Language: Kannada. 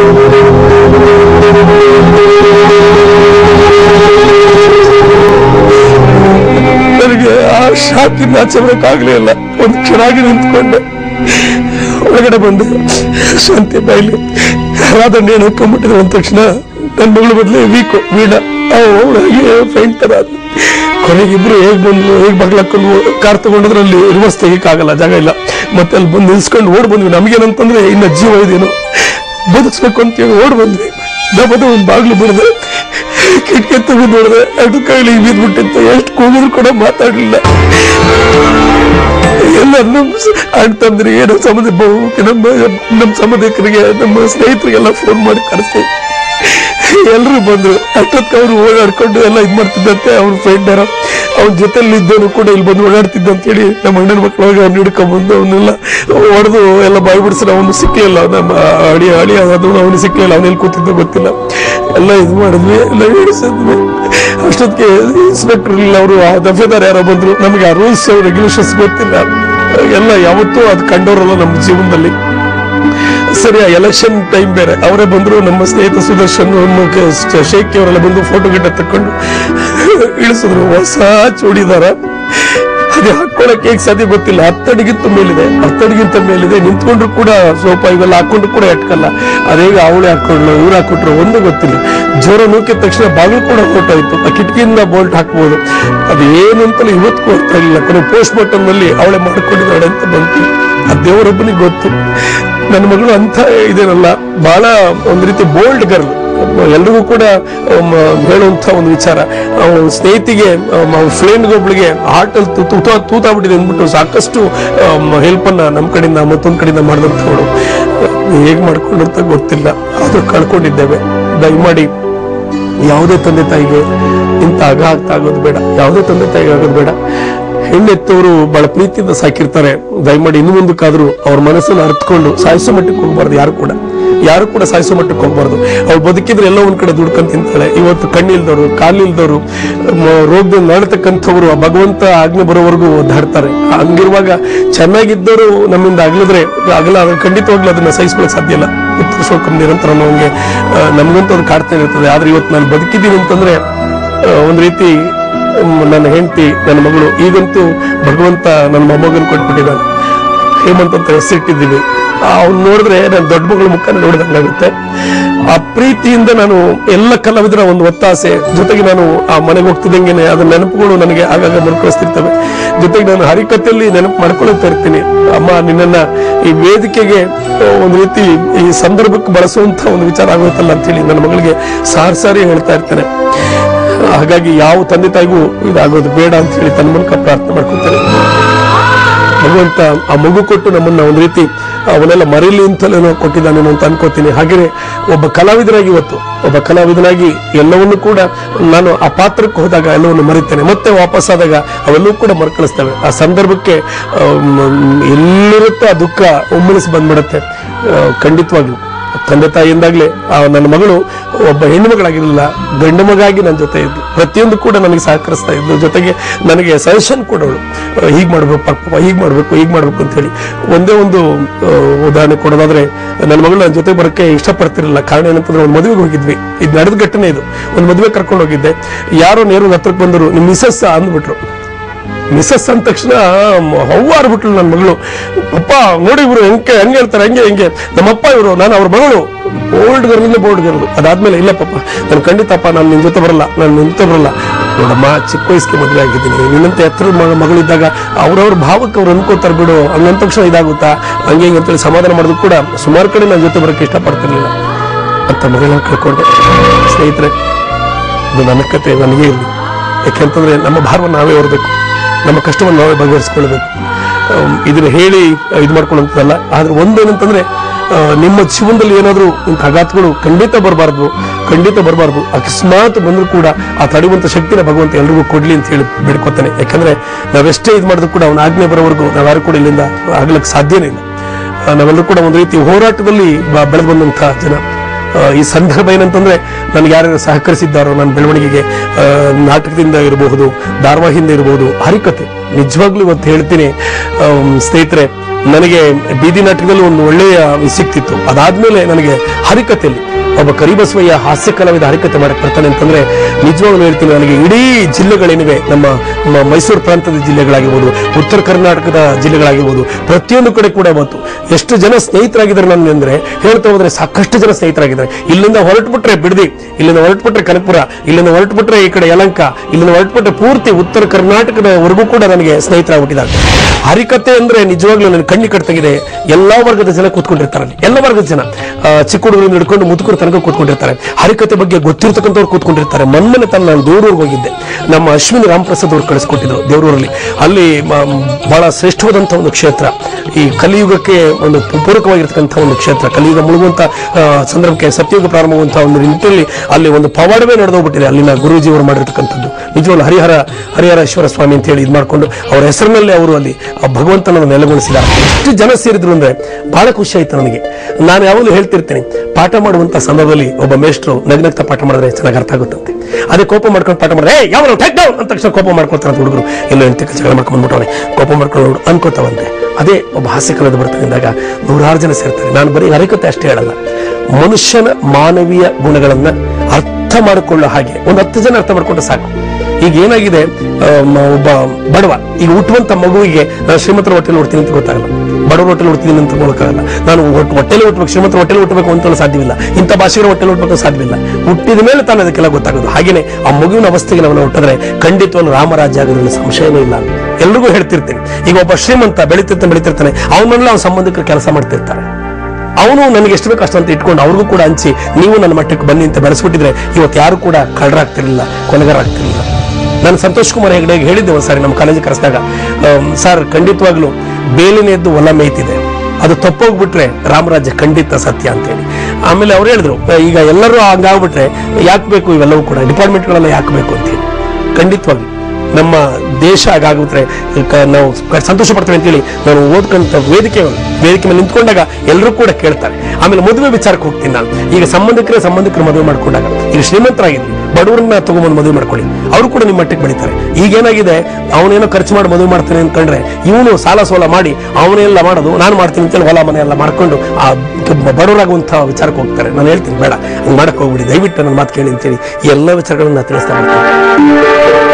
ನನಗೆ ಆ ಶಾಕಿನ ಆಚೆ ಬರೋಕ್ಕಾಗ್ಲೇ ಇಲ್ಲ ಒಂದು ಕ್ಷಣಾಗಿ ನಿಂತ್ಕೊಂಡೆ ಒಳಗಡೆ ಬಂದೆ ಶಾಂತಿ ಬಾಯಿಲಿ ರಾಧಣ್ಣ ಏನು ಹಾಕೊಂಡ್ಬಿಟ್ಟಿದ್ರು ಅಂದ ತಕ್ಷಣ ನನ್ನ ಮಗಳು ಬದಲೇ ವೀಕು ವೀಣ ಅವಳಿಗೆ ಫ್ರೆಂಡ್ ತರ ಆದ್ಲು. ಕೊನೆಗೆ ಇಬ್ರು ಹೇಗ್ ಬಂದ್ರು ಹೇಗ್ ಬಗ್ಲಾಕೊಂಡು ಕಾರ್ ತಗೊಂಡದ್ರಲ್ಲಿ ರಿವರ್ಸ್ ತೆಗಿಯಕ್ಕಾಗಲ್ಲ ಜಾಗ ಇಲ್ಲ ಮತ್ತೆ ಅಲ್ಲಿ ಬಂದು ನಿಲ್ಸ್ಕೊಂಡು ಓಡ್ ಬಂದ್ವಿ ನಮಗೇನಂತಂದ್ರೆ ಇನ್ನ ಜೀವ ಇದೇನು ಬದುಕ್ಸ್ಬೇಕು ಅಂತೇಳಿ ಓಡ್ ಬಂದ್ವಿ ದಬ್ಬದ ಒಂದು ಬಾಗ್ಲು ಬಿಡದೆ ಕಿಟಕಿ ತೆಗೆದು ನೋಡಿದೆ ಅದು ಕೈಲಿ ಬಿದ್ಬಿಟ್ಟಿತ್ತು ಎಷ್ಟು ಕೂಗಿದ್ರು ಕೂಡ ಮಾತಾಡ್ಲಿಲ್ಲ ಎಲ್ಲ ನಮ್ಮ ಅಣ್ಣ ತಮ್ಮದ್ರಿಗೆ ನಮ್ಮ ಸಂಬಂಧ ನಮ್ಮ ನಮ್ಮ ಸಂಬಂಧಿಕರಿಗೆ ನಮ್ಮ ಸ್ನೇಹಿತರಿಗೆಲ್ಲ ಫೋನ್ ಮಾಡಿ ಕರೆಸ್ತೀವಿ ಎಲ್ಲರೂ ಬಂದ್ರು ಅಷ್ಟೊತ್ತಿಗೆ ಅವ್ರು ಓಡಾಡ್ಕೊಂಡು ಎಲ್ಲ ಇದ್ ಮಾಡ್ತಿದ್ದಂತೆ ಅವ್ರ ಫ್ರೆಂಡ್ ಯಾರೋ ಅವ್ನ ಜೊತೆಲಿ ಇದ್ದವನು ಕೂಡ ಇಲ್ಲಿ ಬಂದು ಓಡಾಡ್ತಿದ್ದ ಅಂತ ಹೇಳಿ ನಮ್ಮ ಅಣ್ಣನ ಮಕ್ಕಳು ಹೋಗಿ ಅವ್ನು ಹಿಡ್ಕೊಂಡ್ಬಂದು ಅವನ್ನೆಲ್ಲ ಹೊಡೆದು ಎಲ್ಲ ಬಾಯಿ ಬಿಡಿಸಿದ ಅವನು ಸಿಕ್ಲಿಲ್ಲ ನಮ್ಮ ಅಡಿ ಅಡಿ ಅದು ಅವನು ಸಿಕ್ಲಿಲ್ಲ ಅವನೆಲ್ಲಿ ಕೂತಿದ್ದ ಗೊತ್ತಿಲ್ಲ ಎಲ್ಲ ಇದು ಮಾಡಿದ್ವಿ ಎಲ್ಲ ಹಿಡಿಸಿದ್ವಿ ಅಷ್ಟೊತ್ತಿಗೆ ಇನ್ಸ್ಪೆಕ್ಟರ್ ಇಲ್ಲ ಅವರು ಆ ದಫೇದಾರ್ ಯಾರೋ ಬಂದ್ರು ನಮಗೆ ಆ ರೂಲ್ಸ್ ರೆಗ್ಯುಲೇಷನ್ಸ್ ಗೊತ್ತಿಲ್ಲ ಎಲ್ಲ ಯಾವತ್ತೂ ಅದು ಕಂಡವರಲ್ಲ ನಮ್ಮ ಜೀವನದಲ್ಲಿ ಸರಿ ಆ ಎಲೆಕ್ಷನ್ ಟೈಮ್ ಬೇರೆ ಅವರೇ ಬಂದ್ರು ನಮ್ಮ ಸ್ನೇಹಿತ ಸುದರ್ಶನ್ ನಮ್ಮ ಕ- ಶೇಖಿ ಅವರೆಲ್ಲ ಬಂದು ಫೋಟೋ ಗಿಟ್ಟ ತಕೊಂಡು ಇಳಿಸಿದ್ರು ಹೊಸ ಚೂಡಿದಾರ ಅದೇ ಹಾಕೊಳಕ್ಕೆ ಹೇಗೆ ಸಾಧ್ಯ ಗೊತ್ತಿಲ್ಲ ಹತ್ತಡಿಗಿಂತ ಮೇಲಿದೆ ಹತ್ತಡಿಗಿಂತ ಮೇಲಿದೆ ನಿಂತ್ಕೊಂಡ್ರು ಕೂಡ ಸೋಪ ಇವೆಲ್ಲ ಹಾಕೊಂಡ್ರು ಕೂಡ ಎಟ್ಕಲ್ಲ ಅದೇಗ ಅವಳೆ ಹಾಕೊಂಡ್ಲು ಇವ್ರು ಹಾಕೊಟ್ರು ಒಂದು ಗೊತ್ತಿಲ್ಲ ಜ್ವರ ನೂಕಿದ ತಕ್ಷಣ ಬಾಗಿಲು ಕೂಡ ಹೊರಟೋಯ್ತು ಆ ಕಿಟಕಿಯಿಂದ ಬೋಲ್ಟ್ ಹಾಕ್ಬೋದು ಅದು ಏನು ಅಂತಲೂ ಇವತ್ತು ಗೊತ್ತಾ ಇಲ್ಲ ಕೊನೆ ಪೋಸ್ಟ್ ಮಾರ್ಟಮ್ ನಲ್ಲಿ ಅವಳೆ ಮಾಡ್ಕೊಂಡಿದ್ದಾಳೆ ಅಂತ ಬಂತು ಆ ದೇವರೊಬ್ಬನಿಗೆ ಗೊತ್ತು ನನ್ನ ಮಗಳು ಅಂತ ಇದೇನಲ್ಲ ಬಹಳ ಒಂದು ರೀತಿ ಬೋಲ್ಡ್ ಗರ್ಲ್ ಎಲ್ರಿಗೂ ಕೂಡ ಅಮ್, ಹೇಳುವಂತ ಒಂದು ವಿಚಾರ ಅವ್ನ ಸ್ನೇಹಿತಿಗೆ ಫ್ರೆಂಡ್ಗೊಬ್ಳಿಗೆ ಹಾರ್ಟ್ ಅಲ್ಲಿ ತೂತ ತೂತಾಗ್ಬಿಟ್ಟಿದೆ ಅಂದ್ಬಿಟ್ಟು ಸಾಕಷ್ಟು ಹೆಲ್ಪ್ ಅನ್ನ ನಮ್ಮ ಕಡೆಯಿಂದ ಮತ್ತೊಂದ್ ಕಡೆಯಿಂದ ಮಾಡಿದಂಥವಳು ಹೇಗ್ ಮಾಡ್ಕೊಂಡು ಅಂತ ಗೊತ್ತಿಲ್ಲ ಆದ್ರೂ ಕಳ್ಕೊಂಡಿದ್ದೇವೆ ದಯಮಾಡಿ ಯಾವುದೇ ತಂದೆ ತಾಯಿಗೆ ಇಂಥ ಆಘಾತ ಆಗೋದು ಬೇಡ ಯಾವುದೇ ತಂದೆ ತಾಯಿಗೆ ಆಗೋದು ಬೇಡ ಹೆಣ್ಣೆತ್ತವರು ಬಹಳ ಪ್ರೀತಿಯಿಂದ ಸಾಕಿರ್ತಾರೆ ದಯಮಾಡಿ ಇನ್ನು ಮುಂದಕ್ಕಾದ್ರೂ ಅವ್ರ ಮನಸ್ಸನ್ನು ಅರ್ಥಕೊಂಡು ಸಾಯಿಸೋ ಮಟ್ಟಕ್ಕೆ ಹೋಗ್ಬಾರ್ದು ಯಾರು ಕೂಡ ಯಾರು ಕೂಡ ಸಾಯಿಸೋ ಮಟ್ಟಕ್ಕೆ ಹೋಗ್ಬಾರ್ದು ಅವ್ಳು ಬದುಕಿದ್ರೆ ಎಲ್ಲೋ ಒಂದ್ ಕಡೆ ದುಡ್ಕೊಂಡ್ ತಿಂತಾಳೆ ಇವತ್ತು ಕಣ್ಣಿಲ್ದವರು ಕಾಲಿಲ್ದವರು ರೋಗದಿಂದ ನಡತಕ್ಕಂಥವ್ರು ಆ ಭಗವಂತ ಆಜ್ಞೆ ಬರೋವರೆಗೂ ಒದ್ದಾಡ್ತಾರೆ ಹಂಗಿರುವಾಗ ಚೆನ್ನಾಗಿದ್ದವರು ನಮ್ಮಿಂದ ಅಗಲಿದ್ರೆ ಅಗಲ ಖಂಡಿತವಾಗ್ಲೂ ಅದನ್ನ ಸಹಿಸ್ಕೊಳ್ಳೋಕೆ ಸಾಧ್ಯ ಇಲ್ಲ ಪುತ್ರ ಶೋಕಂ ನಿರಂತರ ನಮಗೆ ನಮ್ಗಂತೂ ಅದು ಕಾಡ್ತಾ ಇರ್ತದೆ ಆದ್ರೆ ಇವತ್ತು ನಾನು ಬದುಕಿದ್ದೀನಿ ಅಂತಂದ್ರೆ ಆ, ಒಂದ್ ರೀತಿ ಮ್, ನನ್ನ ಹೆಂಡತಿ ನನ್ನ ಮಗಳು ಈಗಂತೂ ಭಗವಂತ ನನ್ನ ಮೊಮ್ಮಗನ್ ಕೊಟ್ಬಿಟ್ಟಿದ್ದಾನೆ ಹೇಮಂತ್ ಅಂತ ಹೆಸರಿಟ್ಟಿದ್ದೀವಿ ಅವ್ನು ನೋಡಿದ್ರೆ ನನ್ನ ದೊಡ್ಡ ಮಗಳ ಮುಖ ನೋಡಿದಂಗಾಗುತ್ತೆ ಆ ಪ್ರೀತಿಯಿಂದ ನಾನು ಎಲ್ಲ ಕಲಾವಿದರ ಒಂದು ಒತ್ತಾಸೆ ಜೊತೆಗೆ ನಾನು ಆ ಮನೆಗೆ ಹೋಗ್ತಿದ್ದಂಗೆನೆ ಅದರ ನೆನಪುಗಳು ನನಗೆ ಆಗಾಗ ಮರುಕಳಿಸ್ತಿರ್ತವೆ ಜೊತೆಗೆ ನಾನು ಹರಿಕತೆಯಲ್ಲಿ ನೆನಪು ಮಾಡ್ಕೊಳ್ತಾ ಇರ್ತೀನಿ ಅಮ್ಮ ನಿನ್ನನ್ನ ಈ ವೇದಿಕೆಗೆ ಆ, ಒಂದು ರೀತಿ ಈ ಸಂದರ್ಭಕ್ಕೆ ಬಳಸುವಂತ ಒಂದು ವಿಚಾರ ಆಗುತ್ತಲ್ಲ ಅಂತ ಹೇಳಿ ನನ್ನ ಮಗಳಿಗೆ ಸಾರಿ ಸಾರಿ ಹೇಳ್ತಾ ಇರ್ತೇನೆ ಹಾಗಾಗಿ ಯಾವ ತಂದೆ ತಾಯಿಗೂ ಇದಾಗೋದು ಬೇಡ ಅಂತ ಹೇಳಿ ತನ್ನ ಮೂಲಕ ಪ್ರಾರ್ಥನೆ ಮಾಡ್ಕೊತಾರೆ ಭಗವಂತ ಆ ಮಗು ಕೊಟ್ಟು ನಮ್ಮನ್ನ ಒಂದು ರೀತಿ ಅವನ್ನೆಲ್ಲ ಮರೀಲಿ ಅಂತಲೇನೋ ಕೊಟ್ಟಿದ್ದಾನೇನೋ ಅಂತ ಅನ್ಕೋತೀನಿ ಹಾಗೆಯೇ ಒಬ್ಬ ಕಲಾವಿದನಾಗಿ ಇವತ್ತು ಒಬ್ಬ ಕಲಾವಿದನಾಗಿ ಎಲ್ಲವನ್ನೂ ಕೂಡ ನಾನು ಆ ಪಾತ್ರಕ್ಕೆ ಹೋದಾಗ ಎಲ್ಲವನ್ನು ಮರಿತೇನೆ ಮತ್ತೆ ವಾಪಸ್ ಆದಾಗ ಅವೆಲ್ಲವೂ ಕೂಡ ಮರುಕಳಿಸ್ತವೆ ಆ ಸಂದರ್ಭಕ್ಕೆ ಆಮ್, ಎಲ್ಲಿರುತ್ತೋ ಆ ದುಃಖ ಒಮ್ಮಳಿಸಿ ಬಂದ್ಬಿಡುತ್ತೆ ಆ, ಖಂಡಿತವಾಗ್ಲೂ ತಂದೆ ತಾಯಿಯಿಂದಾಗ್ಲೇ ಆ ನನ್ನ ಮಗಳು ಒಬ್ಬ ಹೆಣ್ಣು ಮಗಳಾಗಿರಲಿಲ್ಲ ಗಂಡು ಮಗಾಗಿ ನನ್ನ ಜೊತೆ ಇದ್ದು ಪ್ರತಿಯೊಂದು ಕೂಡ ನನಗೆ ಸಹಕರಿಸ್ತಾ ಇದ್ದು ಜೊತೆಗೆ ನನಗೆ ಸಜೆಷನ್ ಕೊಡೋಳು ಹೀಗೆ ಮಾಡ್ಬೇಕು ಪಾಪ ಹೀಗೆ ಮಾಡ್ಬೇಕು ಹೀಗೆ ಮಾಡ್ಬೇಕು ಅಂತ ಹೇಳಿ ಒಂದೇ ಒಂದು ಆ, ಉದಾಹರಣೆ ಕೊಡೋದಾದ್ರೆ ನನ್ನ ಮಗಳು ನನ್ನ ಜೊತೆ ಬರೋಕ್ಕೆ ಇಷ್ಟಪಡ್ತಿರಲಿಲ್ಲ ಕಾರಣ ಏನಂತಂದ್ರೆ ಒಂದು ಮದುವೆಗೆ ಹೋಗಿದ್ವಿ ಇದು ನಡೆದ ಘಟನೆ ಇದು ಒಂದು ಮದುವೆ ಕರ್ಕೊಂಡು ಹೋಗಿದ್ದೆ ಯಾರೋ ನೇರ ಹತ್ರಕ್ಕೆ ಬಂದರು ನಿಮ್ಮ ಮಿಸಸ್ ಅಂದ್ಬಿಟ್ರು ಮಿಸಸ್ ಅಂದ ತಕ್ಷಣ ಹವ್ವಾರ್ಬಿಟ್ಲು ನನ್ನ ಮಗಳು ಅಪ್ಪ ನೋಡಿ ಇವರು ಹೆಂಗೆ ಹೆಂಗೆ ಹೇಳ್ತಾರೆ ಹಂಗೆ ಹೆಂಗೆ ನಮ್ಮಪ್ಪ ಇವರು ನಾನು ಅವ್ರ ಮಗಳು ಬೋಲ್ಡ್ ಗರ್ಲ್ ಬೋಲ್ಡ್ ಗರ್ಲ್ ಅದಾದ್ಮೇಲೆ ಇಲ್ಲ ಪಾಪ ನಾನು ಖಂಡಿತಪ್ಪ ನಾನು ನಿನ್ ಜೊತೆ ಬರಲ್ಲ ನಾನು ನಿನ್ ಜೊತೆ ಬರಲ್ಲ ನೋಡಮ್ಮ ಚಿಕ್ಕ ವಯಸ್ಸಿಗೆ ಮದುವೆ ಆಗಿದ್ದೀನಿ ನಿನ್ನಂತ ಎತ್ತರದ ಮ- ಮಗಳಿದ್ದಾಗ ಅವ್ರವ್ರ ಭಾವಕ್ಕೆ ಅವ್ರು ಅನ್ಕೋತಾರೆ ಬಿಡು ಹಂಗಂದ ತಕ್ಷಣ ಇದಾಗುತ್ತಾ ಹಂಗೆ ಹಿಂಗೆ ಅಂತೇಳಿ ಸಮಾಧಾನ ಮಾಡೋದು ಕೂಡ ಸುಮಾರು ಕಡೆ ನನ್ನ ಜೊತೆ ಬರೋಕ್ಕೆ ಇಷ್ಟಪಡ್ತಿರ್ಲಿಲ್ಲ ಅಂತ ಮಗಳನ್ನ ಕಳ್ಕೊಂಡೆ ಸ್ನೇಹಿತರೆ ಇದು ನನ್ನ ಕತೆ ನನಗೆ ಇರಲಿ ಯಾಕೆಂತಂದ್ರೆ ನಮ್ಮ ಭಾರವನ್ನು ನಾವೇ ಹೊರಬೇಕು ನಮ್ಮ ಕಷ್ಟವನ್ನು ನಾವೇ ಬಗೆಹರಿಸ್ಕೊಳ್ಬೇಕು ಅಮ್, ಇದನ್ನ ಹೇಳಿ ಇದು ಮಾಡ್ಕೊಳ್ಳೋಂಥದ್ದಲ್ಲ ಆದ್ರೆ ಒಂದೇನಂತಂದ್ರೆ ಆ, ನಿಮ್ಮ ಜೀವನದಲ್ಲಿ ಏನಾದರೂ ಇಂಥ ಆಘಾತಗಳು ಖಂಡಿತ ಬರಬಾರ್ದು ಖಂಡಿತ ಬರಬಾರ್ದು ಅಕಸ್ಮಾತ್ ಬಂದರೂ ಕೂಡ ಆ ತಡೆಯುವಂತ ಶಕ್ತಿನ ಭಗವಂತ ಎಲ್ರಿಗೂ ಕೊಡ್ಲಿ ಅಂತ ಹೇಳಿ ಬೇಡ್ಕೊತಾನೆ ಯಾಕಂದ್ರೆ ನಾವೆಷ್ಟೇ ಇದು ಮಾಡಿದ್ರು ಕೂಡ ಅವನ ಆಜ್ಞೆ ಬರೋವರೆಗೂ ನಾವ್ಯಾರು ಕೂಡ ಇಲ್ಲಿಂದ ಆಗ್ಲಿಕ್ಕೆ ಸಾಧ್ಯನೇ ಇಲ್ಲ ಆ, ನಾವೆಲ್ಲರೂ ಕೂಡ ಒಂದು ರೀತಿ ಹೋರಾಟದಲ್ಲಿ ಬ- ಬೆಳೆದು ಬಂದಂತಹ ಜನ ಆ, ಈ ಸಂದರ್ಭ ಏನಂತಂದ್ರೆ ನನ್ಗೆ ಯಾರು ಸಹಕರಿಸಿದ್ದಾರೋ ನನ್ನ ಬೆಳವಣಿಗೆಗೆ ಆ, ನಾಟಕದಿಂದ ಇರಬಹುದು ಧಾರಾವಾಹಿಯಿಂದ ಇರಬಹುದು ಹರಿಕತೆ ನಿಜವಾಗ್ಲೂ ಇವತ್ತು ಹೇಳ್ತೀನಿ ಆಮ್, ಸ್ನೇಹಿತರೆ ನನಗೆ ಬೀದಿ ನಾಟಕದಲ್ಲಿ ಒಂದು ಒಳ್ಳೆಯ ಸಿಕ್ತಿತ್ತು ಅದಾದ್ಮೇಲೆ ನನಗೆ ಹರಿಕತೆಯಲ್ಲಿ ಒಬ್ಬ ಕರಿಬಸವಯ್ಯ ಹಾಸ್ಯ ಕಲಾವಿದ ಹರಿಕತೆ ಮಾಡಕ್ ಬರ್ತಾನೆ ಅಂತಂದ್ರೆ ನಿಜವಾಗ್ಲೂ ಹೇಳ್ತೀನಿ ನನಗೆ ಇಡೀ ಜಿಲ್ಲೆಗಳೇನಿವೆ ನಮ್ಮ ಮ- ಮೈಸೂರು ಪ್ರಾಂತದ ಜಿಲ್ಲೆಗಳಾಗಿರ್ಬೋದು ಉತ್ತರ ಕರ್ನಾಟಕದ ಜಿಲ್ಲೆಗಳಾಗಿರ್ಬೋದು ಪ್ರತಿಯೊಂದು ಕಡೆ ಕೂಡ ಬಂತು ಎಷ್ಟು ಜನ ಸ್ನೇಹಿತರಾಗಿದ್ದಾರೆ ನನಗೆ ಅಂದ್ರೆ ಹೇಳ್ತಾ ಹೋದ್ರೆ ಸಾಕಷ್ಟು ಜನ ಸ್ನೇಹಿತರಾಗಿದ್ದಾರೆ ಇಲ್ಲಿಂದ ಹೊರಟ್ಬಿಟ್ರೆ ಬಿಡದಿ ಇಲ್ಲಿಂದ ಹೊರಟ್ಬಿಟ್ರೆ ಕನಕಪುರ ಇಲ್ಲಿಂದ ಹೊರಟ್ಬಿಟ್ರೆ ಈ ಕಡೆ ಯಲಂಕ ಇಲ್ಲಿಂದ ಹೊರಟ್ಬಿಟ್ರೆ ಪೂರ್ತಿ ಉತ್ತರ ಕರ್ನಾಟಕದವರೆಗೂ ಕೂಡ ನನಗೆ ಸ್ನೇಹಿತರಾಗ್ಬಿಟ್ಟಿದ್ದಾರೆ ಹರಿಕತೆ ಅಂದ್ರೆ ನಿಜವಾಗ್ಲೂ ನನ್ನ ಕಣ್ಣಿ ಕಟ್ಟಾಗಿದೆ ಎಲ್ಲಾ ವರ್ಗದ ಜನ ಕೂತ್ಕೊಂಡಿರ್ತಾರೆ ಅಲ್ಲಿ ಎಲ್ಲ ವರ್ಗದ ಜನ ಆ, ಚಿಕ್ಕ ಹುಡುಗರಿಂದ ಹಿಡ್ಕೊಂಡು ಮುದುಕರ ತನಕ ಕೂತ್ಕೊಂಡಿರ್ತಾರೆ ಹರಿಕತೆ ಬಗ್ಗೆ ಗೊತ್ತಿರ್ತಕ್ಕಂಥವ್ರು ಕೂತ್ಕೊಂಡಿರ್ತಾರೆ ಮೊನ್ನೆ ತನ್ನ ನಾನು ದೇವರೂರಿಗೆ ಹೋಗಿದ್ದೆ ನಮ್ಮ ಅಶ್ವಿನಿ ರಾಮಪ್ರಸಾದ್ ಅವರು ಕಳಿಸ್ಕೊಟ್ಟಿದ್ರು ದೇವರೂರಲ್ಲಿ ಅಲ್ಲಿ ಮ- ಬಹಳ ಶ್ರೇಷ್ಠವಾದಂತಹ ಒಂದು ಕ್ಷೇತ್ರ ಈ ಕಲಿಯುಗಕ್ಕೆ ಒಂದು ಪೂ- ಪೂರಕವಾಗಿರ್ತಕ್ಕಂಥ ಒಂದು ಕ್ಷೇತ್ರ ಕಲಿಯುಗ ಮುಳುಗುವಂತ ಆ, ಸಂದರ್ಭಕ್ಕೆ ಸತ್ಯಯುಗ ಪ್ರಾರಂಭವಾಗುವಂತಹ ಒಂದು ನಿಟ್ಟಿನಲ್ಲಿ ಅಲ್ಲಿ ಒಂದು ಪವಾಡವೇ ನಡೆದೋಗ್ಬಿಟ್ಟಿದೆ ಅಲ್ಲಿನ ಗುರೂಜಿ ಅವರು ಮಾಡಿರ್ತಕ್ಕಂಥದ್ದು ನಿಜವಾಗ್ಲೂ ಹರಿಹರ ಹರಿಹರೇಶ್ವರ ಸ್ವಾಮಿ ಅಂತ ಹೇಳಿ ಇದು ಮಾಡ್ಕೊಂಡು ಅವರ ಹೆಸರಿನಲ್ಲೇ ಅವರು ಅಲ್ಲಿ ಆ ಭಗವಂತನನ್ನು ನೆಲೆಗೊಳಿಸಿದ್ದಾರೆ ಎಷ್ಟು ಜನ ಸೇರಿದ್ರು ಅಂದ್ರೆ ಬಹಳ ಖುಷಿ ಆಯ್ತು ನನಗೆ ನಾನು ಯಾವಾಗಲೂ ಹೇಳ್ತಿರ್ತೇನೆ ಪಾಠ ಮಾಡುವಂತ ಸಂದರ್ಭದಲ್ಲಿ ಒಬ್ಬ ಮೇಷ್ಟ್ರು ನಗ್ನಗ್ತಾ ಪಾಠ ಮಾಡಿದ್ರೆ ಚೆನ್ನಾಗಿ ಅರ್ಥ ಆಗುತ್ತಂತೆ ಅದೇ ಕೋಪ ಮಾಡ್ಕೊಂಡು ಪಾಠ ಮಾಡಿದ್ರೆ ಏ ಯಾವ ಟೇಕ್ ಡೌನ್ ಅಂತ ತಕ್ಷಣ ಕೋಪ ಮಾಡ್ಕೊಳ್ತಾರೆ ಹುಡುಗರು ಎಲ್ಲೋ ಹೆಂಡತಿ ಜಗಳ ಮಾಡ್ಕೊಂಡು ಬಂದ್ಬಿಟ್ಟವನೆ ಕೋಪ ಮಾಡ್ಕೊಂಡು ಅನ್ಕೋತಾವಂತೆ ಅದೇ ಒಬ್ಬ ಹಾಸ್ಯ ಕಲಾವಿದ ಬರ್ತಾನೆ ಅಂದಾಗ ನೂರಾರು ಜನ ಸೇರ್ತಾರೆ ನಾನು ಬರೀ ಹರಿಕತೆ ಅಷ್ಟೇ ಹೇಳಲ್ಲ ಮನುಷ್ಯನ ಮಾನವೀಯ ಗುಣಗಳನ್ನ ಅರ್ಥ ಮಾಡಿಕೊಳ್ಳೋ ಹಾಗೆ ಒಂದು ಹತ್ತು ಜನ ಅರ್ಥ ಮಾಡ್ಕೊಂಡ್ರೆ ಸಾಕು ಈಗ ಏನಾಗಿದೆ ಆ, ಮ- ಒಬ್ಬ ಬಡವ ಈಗ ಹುಟ್ಟುವಂತ ಮಗುವಿಗೆ ನಾನು ಶ್ರೀಮಂತರ ಹೊಟ್ಟೆಲಿ ಹುಡ್ತೀನಿ ಅಂತ ಗೊತ್ತಾಗಲ್ಲ ಬಡವರ ಹೊಟ್ಟೆಲಿ ಹುಡ್ತೀನಿ ಅಂತ ಗೊತ್ತಾಗಲ್ಲ ನಾನು ಹೊಟ್ಟೆ- ಹೊಟ್ಟೆಲಿ ಹುಟ್ಟಬೇಕು ಶ್ರೀಮಂತರ ಹೊಟ್ಟೆಲಿ ಹುಟ್ಟಬೇಕು ಅಂತ ಸಾಧ್ಯವಿಲ್ಲ ಇಂಥ ಭಾಷೆಗಳ ಹೊಟ್ಟೆಲಿ ಹುಟ್ಟಬೇಕು ಸಾಧ್ಯವಿಲ್ಲ ಹುಟ್ಟಿದ ಮೇಲೆ ತಾನು ಅದಕ್ಕೆಲ್ಲ ಗೊತ್ತಾಗೋದು ಹಾಗೇನೆ ಆ ಮಗುವಿನ ಅವಸ್ಥೆಗೆ ನಾವು ಹುಟ್ಟಿದ್ರೆ ಖಂಡಿತವಾಗ್ಲೂ ರಾಮರಾಜ್ಯ ಆಗೋದ್ರಲ್ಲಿ ಸಂಶಯವೇ ಇಲ್ಲ ಎಲ್ರಿಗೂ ಹೇಳ್ತಿರ್ತೀನಿ ಈಗ ಒಬ್ಬ ಶ್ರೀಮಂತ ಬೆಳಿತಿರ್ತಾನೆ ಬೆಳಿತಿರ್ತಾನೆ ಅವನ ಮನೇಲಿ ಅವ್ನ ಸಂಬಂಧಿಕರು ಕೆಲಸ ಮಾಡ್ತಿರ್ತಾರೆ ಅವನು ನನಗೆ ಎಷ್ಟು ಬೇಕು ಅಷ್ಟಂತ ಇಟ್ಕೊಂಡು ಅವ್ರಿಗೂ ಕೂಡ ಹಂಚಿ ನೀವು ನನ್ನ ಮಟ್ಟಕ್ಕೆ ಬನ್ನಿ ಅಂತ ಬೆಳೆಸ್ಬಿಟ್ಟಿದ್ರೆ ಇವತ್ತು ಯಾರು ಕೂಡ ಕಳ್ಳರಾಗ್ತಿರ್ಲಿಲ್ಲ ಕೊಲೆಗಾರಾಗ್ತಿರ್ಲಿಲ್ಲ ನಾನು ಸಂತೋಷ್ ಕುಮಾರ್ ಹೆಗಡೆ ಹೇಳಿದ್ದೆ ಒಂದು ಸಾರಿ ನಮ್ಮ ಕಾಲೇಜಿಗೆ ಕರೆಸಿದಾಗ ಸರ್ ಖಂಡಿತವಾಗ್ಲೂ ಬೇಲಿನ ಎದ್ದು ಹೊಲ ಮೇಯ್ತಿದೆ ಅದು ತಪ್ಪೋಗ್ಬಿಟ್ರೆ ರಾಮರಾಜ್ಯ ಖಂಡಿತ ಸತ್ಯ ಅಂತೇಳಿ ಆಮೇಲೆ ಅವ್ರು ಹೇಳಿದ್ರು ಈಗ ಎಲ್ಲರೂ ಹಂಗಾಗ್ಬಿಟ್ರೆ ಯಾಕೆ ಬೇಕು ಇವೆಲ್ಲವೂ ಕೂಡ ಡಿಪಾರ್ಟ್ಮೆಂಟ್ಗಳೆಲ್ಲ ಯಾಕೆ ಬೇಕು ಅಂತ ಹೇಳಿ ಖಂಡಿತವಾಗಿ ನಮ್ಮ ದೇಶ ಹಾಗಾಗ್ಬಿಟ್ರೆ ಕ- ನಾವು ಕ- ಸಂತೋಷ ಪಡ್ತೇವೆ ಅಂತೇಳಿ ನಾನು ಓದ್ಕೊಂತ ವೇದಿಕೆ ವೇದಿಕೆ ಮೇಲೆ ನಿಂತ್ಕೊಂಡಾಗ ಎಲ್ಲರೂ ಕೂಡ ಕೇಳ್ತಾರೆ ಆಮೇಲೆ ಮದುವೆ ವಿಚಾರಕ್ಕೆ ಹೋಗ್ತೀನಿ ನಾನು ಈಗ ಸಂಬಂಧಿಕರೇ ಸಂಬಂಧಿಕರು ಮದುವೆ ಮಾಡ್ಕೊಂಡಾಗ ಈಗ ಶ್ರೀಮಂತರಾಗಿದ್ವಿ ಬಡವರನ್ನ ತಗೊಂಬಂದು ಮದುವೆ ಮಾಡ್ಕೊಳ್ಳಿ ಅವರು ಕೂಡ ನಿಮ್ಮ ಮಟ್ಟಕ್ಕೆ ಬೆಳಿತಾರೆ ಈಗೇನಾಗಿದೆ ಅವನೇನೋ ಖರ್ಚು ಮಾಡಿ ಮದುವೆ ಮಾಡ್ತಾನೆ ಅನ್ಕೊಂಡ್ರೆ ಇವನು ಸಾಲ ಸೋಲ ಮಾಡಿ ಅವನೆಲ್ಲ ಮಾಡೋದು ನಾನು ಮಾಡ್ತೀನಿ ಅಂತೇಳಿ ಹೊಲ ಮನೆ ಎಲ್ಲ ಮಾಡ್ಕೊಂಡು ಆ ಬಡವರಾಗುವಂಥ ವಿಚಾರಕ್ಕೆ ಹೋಗ್ತಾರೆ ನಾನು ಹೇಳ್ತೀನಿ ಬೇಡ ಹಂಗೆ ಮಾಡಕ್ಕೆ ಹೋಗ್ಬಿಡಿ ದಯವಿಟ್ಟು ನನ್ನ ಮಾತು ಕೇಳಿ ಅಂತೇಳಿ ಈ ಎಲ್ಲ ವಿಚಾರಗಳನ್ನ ತಿಳಿಸ್ತಾ ಬರ್ತೀನಿ